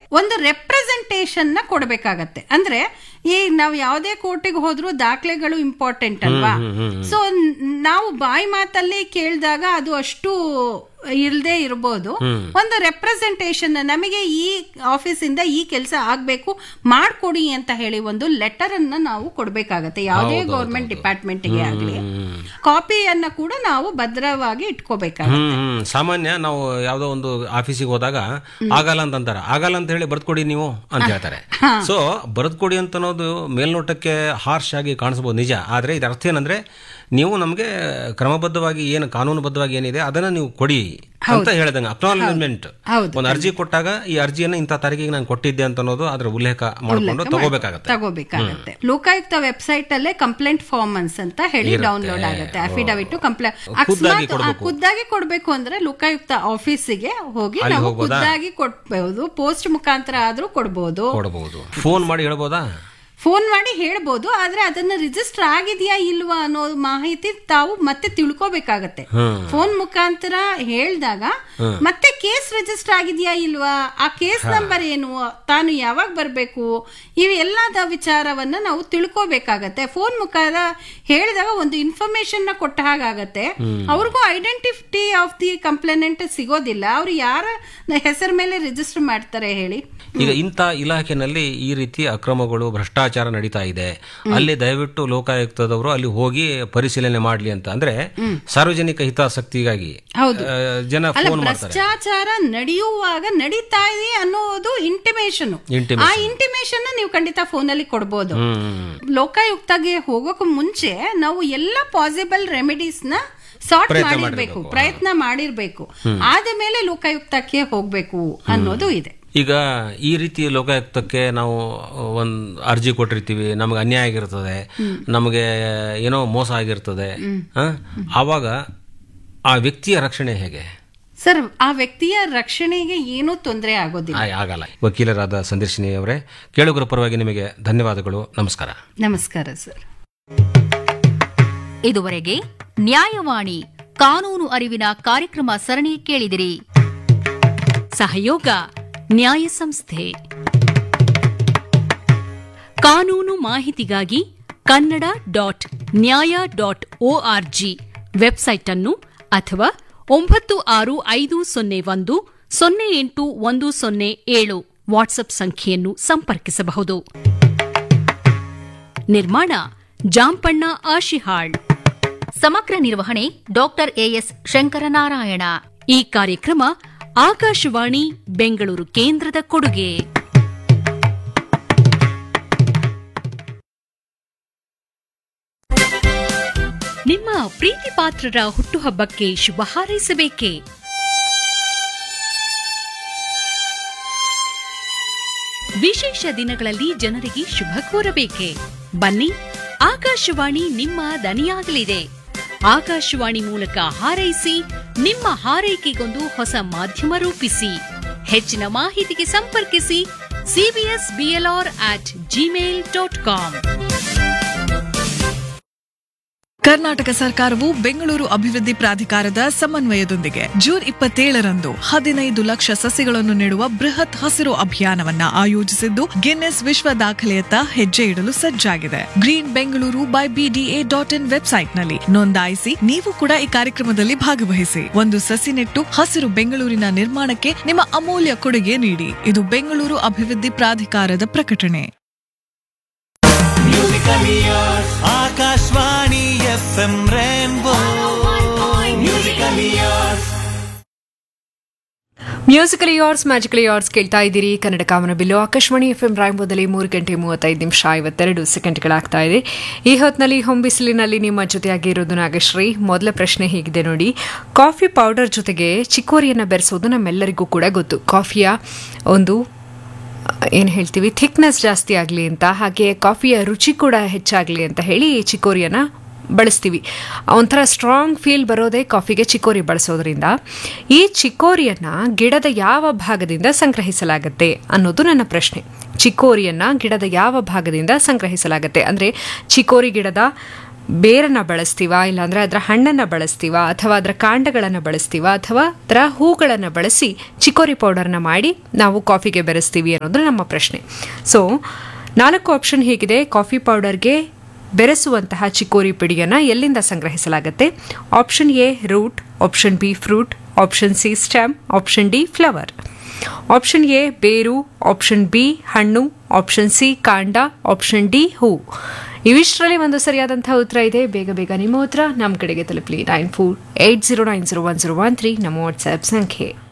ಒಂದು ರೆಪ್ರೆಸೆಂಟೇಷನ್ ನ ಕೊಡ್ಬೇಕಾಗತ್ತೆ ಅಂದ್ರೆ ಈ ನಾವು ಯಾವುದೇ ಕೋರ್ಟಿಗೆ ಹೋದ್ರೂ ದಾಖಲೆಗಳು ಇಂಪಾರ್ಟೆಂಟ್ ಅಲ್ವಾ ಸೊ ನಾವು ಬಾಯಿ ಮಾತಲ್ಲಿ ಕೇಳಿದಾಗ ಅದು ಅಷ್ಟು ಇಲ್ದೇ ಇರ್ಬೋದು ಒಂದು ರೆಪ್ರೆಸೆಂಟೇಷನ್ ನಮಗೆ ಈ ಆಫೀಸಿಂದ ಈ ಕೆಲಸ ಆಗ್ಬೇಕು ಮಾಡ್ಕೊಡಿ ಅಂತ ಹೇಳಿ ಒಂದು ಲೆಟರ್ ಅನ್ನ ನಾವು ಕೊಡ್ಬೇಕಾಗತ್ತೆ ಯಾವುದೇ ಗೌರ್ಮೆಂಟ್ ಡಿಪಾರ್ಟ್ಮೆಂಟ್ಗೆ ಆಗ್ಲಿ ಕಾಪಿಯನ್ನ ಕೂಡ ನಾವು ಭದ್ರವಾಗಿ ಇಟ್ಕೋಬೇಕಾಗತ್ತೆ ಹ್ಮ್ ಹ್ಮ್. ಸಾಮಾನ್ಯ ನಾವು ಯಾವ್ದೋ ಒಂದು ಆಫೀಸಿಗೆ ಹೋದಾಗ ಆಗಲ್ಲ ಅಂತ ಅಂತಾರೆ ಆಗಲ್ಲ ಅಂತ ಹೇಳಿ ಬರ್ದ್ಕೊಡಿ ನೀವು ಅಂತ ಹೇಳ್ತಾರೆ ಸೊ ಬರ್ದ್ಕೊಡಿ ಅಂತ ಅನ್ನೋದು ಮೇಲ್ನೋಟಕ್ಕೆ ಹಾರ್ಶ್ ಆಗಿ ಕಾಣಿಸ್ಬೋದು ನಿಜ ಆದ್ರೆ ಇದರ ಅರ್ಥ ಏನಂದ್ರೆ ನೀವು ನಮಗೆ ಕ್ರಮಬದ್ಧವಾಗಿ ಏನು ಕಾನೂನುಬದ್ಧವಾಗಿ ಏನಿದೆ ಅದನ್ನ ನೀವು ಕೊಡಿ ಅಂತ ಹೇಳಿದಂಗೆ ಅಕ್ನಾಲಜ್ಮೆಂಟ್ ಹೌದು. ಒಂದು ಅರ್ಜಿ ಕೊಟ್ಟಾಗ ಈ ಅರ್ಜಿಯನ್ನ ಇಂಥ ತಾರೀಕಿಗೆ ನಾನು ಕೊಟ್ಟಿದ್ದೆ ಅಂತ ಅನ್ನೋದು ಅದರ ಉಲ್ಲೇಖ ಮಾಡಿಕೊಂಡು ತಗೋಬೇಕಾಗತ್ತೆ ತಗೋಬೇಕಾಗತ್ತೆ ಲೋಕಾಯುಕ್ತ ವೆಬ್ಸೈಟ್ ಅಲ್ಲೇ ಕಂಪ್ಲೇಂಟ್ ಫಾರ್ಮನ್ಸ್ ಅಂತ ಹೇಳಿ ಡೌನ್ಲೋಡ್ ಆಗುತ್ತೆ ಅಫಿಡವಿಟ್ ಕಂಪ್ಲೇಂಟ್ ಖುದ್ದಾಗಿ ಅಕಸ್ಮಾತ್ ಖುದ್ದಾಗಿ ಕೊಡ್ಬೇಕು ಅಂದ್ರೆ ಲೋಕಾಯುಕ್ತ ಆಫೀಸಿಗೆ ಹೋಗಿ ನಾವು ಖುದ್ದಾಗಿ ಕೊಡ್ಬಹುದು ಪೋಸ್ಟ್ ಮುಖಾಂತರ ಆದ್ರೂ ಕೊಡ್ಬೋದು ಕೊಡಬಹುದು ಫೋನ್ ಮಾಡಿ ಹೇಳ್ಬೋದಾ ಫೋನ್ ಮಾಡಿ ಹೇಳ್ಬೋದು ಆದ್ರೆ ಅದನ್ನ ರಿಜಿಸ್ಟರ್ ಆಗಿದೆಯಾ ಇಲ್ವಾ ಅನ್ನೋ ಮಾಹಿತಿ ತಾವು ಮತ್ತೆ ತಿಳ್ಕೊಬೇಕಾಗತ್ತೆ ಫೋನ್ ಮುಖಾಂತರ ಹೇಳ್ದಾಗ ಮತ್ತೆ ಕೇಸ್ ರಿಜಿಸ್ಟರ್ ಆಗಿದೆಯಾ ಇಲ್ವಾ ಆ ಕೇಸ್ ನಂಬರ್ ಏನು ತಾನು ಯಾವಾಗ ಬರ್ಬೇಕು ಇವೆಲ್ಲದ ವಿಚಾರವನ್ನ ನಾವು ತಿಳ್ಕೊಬೇಕಾಗತ್ತೆ ಫೋನ್ ಮುಖಾಂತರ ಹೇಳಿದಾಗ ಒಂದು ಇನ್ಫಾರ್ಮೇಶನ್ ನ ಕೊಟ್ಟ ಹಾಗಾಗತ್ತೆ ಅವ್ರಿಗೂ ಐಡೆಂಟಿಟಿ ಆಫ್ ದಿ ಕಂಪ್ಲೇನೆಂಟ್ ಸಿಗೋದಿಲ್ಲ ಅವ್ರು ಯಾರ ಹೆಸರ ಮೇಲೆ ರಿಜಿಸ್ಟರ್ ಮಾಡ್ತಾರೆ ಹೇಳಿ ಈಗ ಇಂಥ ಇಲಾಖೆನಲ್ಲಿ ಈ ರೀತಿ ಅಕ್ರಮಗಳು ಭ್ರಷ್ಟಾಚಾರ ನಡೀತಾ ಇದೆ ಅಲ್ಲಿ ದಯವಿಟ್ಟು ಲೋಕಾಯುಕ್ತದವರು ಅಲ್ಲಿ ಹೋಗಿ ಪರಿಶೀಲನೆ ಮಾಡ್ಲಿ ಅಂತ ಅಂದ್ರೆ ಸಾರ್ವಜನಿಕ ಹಿತಾಸಕ್ತಿಗಾಗಿ ಹೌದು. ಆ, ಜನ ಅಲ್ಲ ಫೋನ್ ಮಾಡ್ತಾರೆ ಭ್ರಷ್ಟಾಚಾರ ನಡೆಯುವಾಗ ನಡೀತಾ ಇದೆ ಅನ್ನೋದು ಇಂಟಿಮೇಷನ್ Intimation. ಆ ಇಂಟಿಮೇಷನ್ ನೀವು ಖಂಡಿತ ಫೋನ್ ಅಲ್ಲಿ ಕೊಡ್ಬೋದು ಹ್ಮ್ ಲೋಕಾಯುಕ್ತಗೆ ಹೋಗೋಕೆ ಮುಂಚೆ ನಾವು ಎಲ್ಲ ಪಾಸಿಬಲ್ ರೆಮಿಡೀಸ್ ನ ಸಾರ್ಟ್ ಪ್ರಯತ್ನ ಮಾಡಿರ್ಬೇಕು ಪ್ರಯತ್ನ ಮಾಡಿರ್ಬೇಕು ಆದ ಮೇಲೆ ಲೋಕಾಯುಕ್ತಕ್ಕೆ ಹೋಗ್ಬೇಕು ಅನ್ನೋದು ಇದೆ ಈಗ ಈ ರೀತಿ ಲೋಕಾಯುಕ್ತಕ್ಕೆ ನಾವು ಒಂದು ಅರ್ಜಿ ಕೊಟ್ಟಿರ್ತೀವಿ ನಮಗೆ ಅನ್ಯಾಯ ಆಗಿರ್ತದೆ ನಮಗೆ ಏನೋ ಮೋಸ ಆಗಿರ್ತದೆ ಆ? ಆವಾಗ ಆ ವ್ಯಕ್ತಿಯ ರಕ್ಷಣೆ ಹೇಗೆ ಸರ್ ಆ ವ್ಯಕ್ತಿಯ ರಕ್ಷಣೆಗೆ ಏನೂ ತೊಂದರೆ ಆಗೋದಿಲ್ಲ ಆ, ಆಗಲ್ಲ ವಕೀಲರಾದ ಸಂದರ್ಶಿನಿ ಅವರೇ ಕೇಳುಗರ ಪರವಾಗಿ ನಿಮಗೆ ಧನ್ಯವಾದಗಳು ನಮಸ್ಕಾರ ನಮಸ್ಕಾರ ಸರ್ ಇದುವರೆಗೆ ನ್ಯಾಯವಾಣಿ ಕಾನೂನು ಅರಿವಿನ ಕಾರ್ಯಕ್ರಮ ಸರಣಿ ಕೇಳಿದಿರಿ ಸಹಯೋಗ ನ್ಯಾಯ ಸಂಸ್ಥೆ ಕಾನೂನು ಮಾಹಿತಿಗಾಗಿ Kannada dot Nyaya dot ORG website ಅನ್ನು ಅಥವಾ ಒಂಬತ್ತು ಆರು ಐದು ಸೊನ್ನೆ ಒಂದು ಸೊನ್ನೆ ಎಂಟು ಒಂದು ಸೊನ್ನೆ ಏಳು ವಾಟ್ಸ್ಆಪ್ ಸಂಖ್ಯೆಯನ್ನು ಸಂಪರ್ಕಿಸಬಹುದು ನಿರ್ಮಾಣ ಜಾಂಪಣ್ಣ ಆಶಿಹಾಳ್ ಸಮಗ್ರ ನಿರ್ವಹಣೆ ಡಾಕ್ಟರ್ ಎಎಸ್ ಶಂಕರನಾರಾಯಣ ಈ ಕಾರ್ಯಕ್ರಮ ಆಕಾಶವಾಣಿ ಬೆಂಗಳೂರು ಕೇಂದ್ರದ ಕೊಡುಗೆ ನಿಮ್ಮ ಪ್ರೀತಿ ಪಾತ್ರರ ಹುಟ್ಟುಹಬ್ಬಕ್ಕೆ ಶುಭ ಹಾರೈಸಬೇಕೇ ವಿಶೇಷ ದಿನಗಳಲ್ಲಿ ಜನರಿಗೆ ಶುಭ ಕೋರಬೇಕೆ ಬನ್ನಿ ಆಕಾಶವಾಣಿ ನಿಮ್ಮ ದನಿಯಾಗಲಿದೆ ಆಕಾಶವಾಣಿ ಮೂಲಕ ಹಾರೈಸಿ ನಿಮ್ಮ ಹಾರೈಕೆಗೊಂದು ಹೊಸ ಮಾಧ್ಯಮ ರೂಪಿಸಿ ಹೆಚ್ಚಿನ ಮಾಹಿತಿಗೆ ಸಂಪರ್ಕಿಸಿ CBS BLR at Gmail dot com Karnataka ಸರ್ಕಾರವು ಬೆಂಗಳೂರು ಅಭಿವೃದ್ಧಿ ಪ್ರಾಧಿಕಾರದ ಸಮನ್ವಯದೊಂದಿಗೆ ಜೂನ್ ಇಪ್ಪತ್ತೇಳರಂದು ಹದಿನೈದು ಲಕ್ಷ ಸಸಿಗಳನ್ನು ನೆಡುವ ಬೃಹತ್ ಹಸಿರು ಅಭಿಯಾನವನ್ನ ಆಯೋಜಿಸಿದ್ದು ಗಿನ್ನೆಸ್ ವಿಶ್ವ ದಾಖಲೆಯತ್ತ ಹೆಜ್ಜೆ ಇಡಲು ಸಜ್ಜಾಗಿದೆ green Bengaluru by BDA dot in ವೆಬ್ಸೈಟ್ನಲ್ಲಿ ನೋಂದಾಯಿಸಿ ನೀವು ಕೂಡ ಈ ಕಾರ್ಯಕ್ರಮದಲ್ಲಿ ಭಾಗವಹಿಸಿ ಒಂದು ಸಸಿ ನೆಟ್ಟು ಹಸಿರು ಬೆಂಗಳೂರಿನ ನಿರ್ಮಾಣಕ್ಕೆ ನಿಮ್ಮ ಅಮೂಲ್ಯ ಕೊಡುಗೆ ನೀಡಿ ಇದು ಬೆಂಗಳೂರು ಅಭಿವೃದ್ಧಿ ಪ್ರಾಧಿಕಾರದ ಪ್ರಕಟಣೆ Akashvani F M rainbow musical years musically years magically years ಕೇಳ್ತಾ ಇದ್ದೀರಿ ಕನ್ನಡ ಕಾಮನ ಬಿಲ್ಲು ಆಕಾಶವಾಣಿ ಎಫ್ ಎಂ ರಾಯಂಬೋದಲ್ಲಿ ಮೂರು ಗಂಟೆ ಮೂವತ್ತೈದು ನಿಮಿಷ ಐವತ್ತೆರಡು ಸೆಕೆಂಡ್ಗಳಾಗ್ತಾ ಇದೆ ಈ ಹೊತ್ತಿನಲ್ಲಿ ಹೊಂಬಿಸಿಲಿನಲ್ಲಿ ನಿಮ್ಮ ಜೊತೆಯಾಗಿರೋದು ನಾಗಶ್ರೀ ಮೊದಲ ಪ್ರಶ್ನೆ ಹೀಗಿದೆ ನೋಡಿ ಕಾಫಿ ಪೌಡರ್ ಜೊತೆಗೆ ಚಿಕ್ಕೋರಿಯನ್ನು ಬೆರೆಸೋದು ನಮ್ಮೆಲ್ಲರಿಗೂ ಕೂಡ ಗೊತ್ತು ಕಾಫಿಯ ಒಂದು ಏನು ಹೇಳ್ತೀವಿ ಥಿಕ್ನೆಸ್ ಜಾಸ್ತಿ ಆಗಲಿ ಅಂತ ಹಾಗೆ ಕಾಫಿಯ ರುಚಿ ಕೂಡ ಹೆಚ್ಚಾಗಲಿ ಅಂತ ಹೇಳಿ ಚಿಕ್ಕೋರಿಯನ್ನು ಬಳಸ್ತೀವಿ ಒಂಥರ ಸ್ಟ್ರಾಂಗ್ ಫೀಲ್ ಬರೋದೇ ಕಾಫಿಗೆ ಚಿಕ್ಕೋರಿ ಬಳಸೋದ್ರಿಂದ ಈ ಚಿಕ್ಕೋರಿಯನ್ನು ಗಿಡದ ಯಾವ ಭಾಗದಿಂದ ಸಂಗ್ರಹಿಸಲಾಗುತ್ತೆ ಅನ್ನೋದು ನನ್ನ ಪ್ರಶ್ನೆ ಚಿಕ್ಕೋರಿಯನ್ನು ಗಿಡದ ಯಾವ ಭಾಗದಿಂದ ಸಂಗ್ರಹಿಸಲಾಗುತ್ತೆ ಅಂದರೆ ಚಿಕ್ಕೋರಿ ಗಿಡದ ಬೇರನ್ನ ಬಳಸ್ತೀವಾ ಇಲ್ಲಾಂದ್ರೆ ಅದರ ಹಣ್ಣನ್ನು ಬಳಸ್ತೀವಾ ಅಥವಾ ಅದರ ಕಾಂಡಗಳನ್ನು ಬಳಸ್ತೀವಾ ಅಥವಾ ಅದರ ಹೂಗಳನ್ನು ಬಳಸಿ ಚಿಕೋರಿ ಪೌಡರ್ನ ಮಾಡಿ ನಾವು ಕಾಫಿಗೆ ಬೆರೆಸ್ತೀವಿ ಅನ್ನೋದು ನಮ್ಮ ಪ್ರಶ್ನೆ ಸೊ ನಾಲ್ಕು ಆಪ್ಷನ್ ಹೇಗಿದೆ ಕಾಫಿ ಪೌಡರ್ಗೆ ಬೆರೆಸುವಂತಹ ಚಿಕೋರಿ ಪುಡಿಯನ್ನು ಎಲ್ಲಿಂದ ಸಂಗ್ರಹಿಸಲಾಗುತ್ತೆ option A root option B fruit option C stem option D flower option A ಬೇರು ಆಪ್ಷನ್ ಬಿ ಹಣ್ಣು ಆಪ್ಷನ್ ಸಿ ಕಾಂಡ ಆಪ್ಷನ್ ಡಿ ಹೂ ಇವಿಷ್ಟರಲ್ಲಿ ಒಂದು ಸರಿಯಾದಂತಹ ಉತ್ತರ ಇದೆ ಬೇಗ ಬೇಗ ನಿಮ್ಮ ಉತ್ತರ ನಮ್ಮ ಕಡೆಗೆ ತಲುಪಲಿ nine four eight zero nine zero one zero one three ನಮ್ಮ ವಾಟ್ಸ್ಆ್ಯಪ್ ಸಂಖ್ಯೆ